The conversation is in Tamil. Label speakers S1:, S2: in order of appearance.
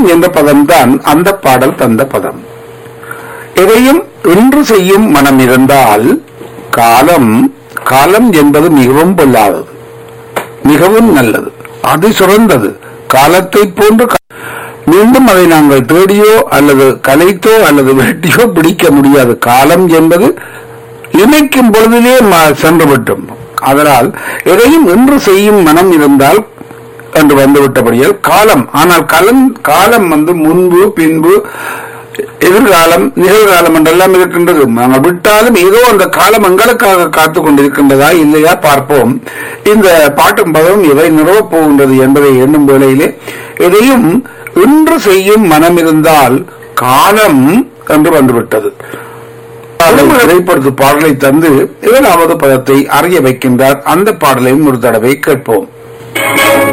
S1: என்ற பதம்தான் அந்த பாடல் தந்த பதம் எதையும் இன்று செய்யும் மனம் இருந்தால் காலம் காலம் என்பது மிகவும் பொல்லாதது மிகவும் நல்லது அது சிறந்தது காலத்தை போன்று கா- மீண்டும் அதை நாங்கள் தேடியோ அல்லது கலைத்தோ அல்லது வெட்டியோ பிடிக்க முடியாது காலம் என்பது இணைக்கும் பொழுதிலே ம- சென்று விட்டோம் அதனால் எதையும் இன்று செய்யும் மனம் இருந்தால் என்று வந்துவிட்டபடியால் காலம் ஆனால் கலம் காலம் வந்து முன்பு பின்பு எதிர்காலம் நிகழ்காலம் என்றெல்லாம் இருக்கின்றது நாங்கள் விட்டாலும் ஏதோ அந்த காலம் எங்களுக்காக காத்து கொண்டிருக்கின்றதா இல்லையா பார்ப்போம் இந்த பாட்டும் பதவும் இவை நிறுவப் போகின்றது என்பதை எண்ணும் வேளையிலே எதையும் இன்று செய்யும் மனம் இருந்தால் காலம் என்று வந்துவிட்டது திரைப்படத்து பாடலை தந்து ஏழாவது பதத்தை அறிய வைக்கின்றார் அந்த பாடலையும் ஒரு தடவை கேட்போம்